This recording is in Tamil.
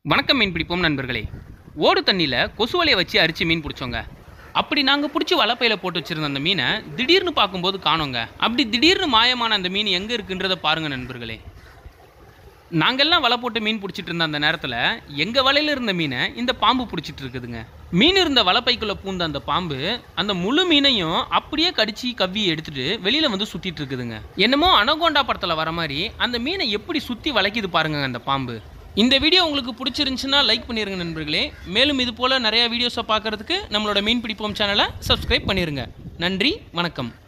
வணக்கம் மீன் பிடிப்போம் நண்பர்களே ஓடு தண்ணியில் கொசு வலையை வச்சு அரிச்சு மீன் பிடிச்சோங்க அப்படி நாங்கள் பிடிச்சி வலைப்பையில் போட்டு வச்சிருந்த அந்த மீனை திடீர்னு பார்க்கும்போது காணோங்க அப்படி திடீர்னு மாயமான அந்த மீன் எங்கே இருக்குன்றதை பாருங்க நண்பர்களே நாங்கெல்லாம் வலை போட்டு மீன் பிடிச்சிட்டு இருந்த அந்த நேரத்தில் எங்கள் வலையில் இருந்த மீனை இந்த பாம்பு பிடிச்சிட்டு இருக்குதுங்க மீன் இருந்த வலைப்பைக்குள்ளே பூந்த அந்த பாம்பு அந்த முழு மீனையும் அப்படியே கடிச்சு கவ்வி எடுத்துட்டு வெளியில் வந்து சுற்றிட்டு இருக்குதுங்க என்னமோ அனகோண்டா படத்தில் வர மாதிரி அந்த மீனை எப்படி சுற்றி வளைக்குது பாருங்க அந்த பாம்பு இந்த வீடியோ உங்களுக்கு பிடிச்சிருந்துச்சுன்னா லைக் பண்ணிருங்க நண்பர்களே மேலும் இது போல் நிறையா வீடியோஸை பார்க்கறதுக்கு நம்மளோட மீன் பிடிப்போம் சேனலை சப்ஸ்கிரைப் பண்ணிருங்க நன்றி வணக்கம்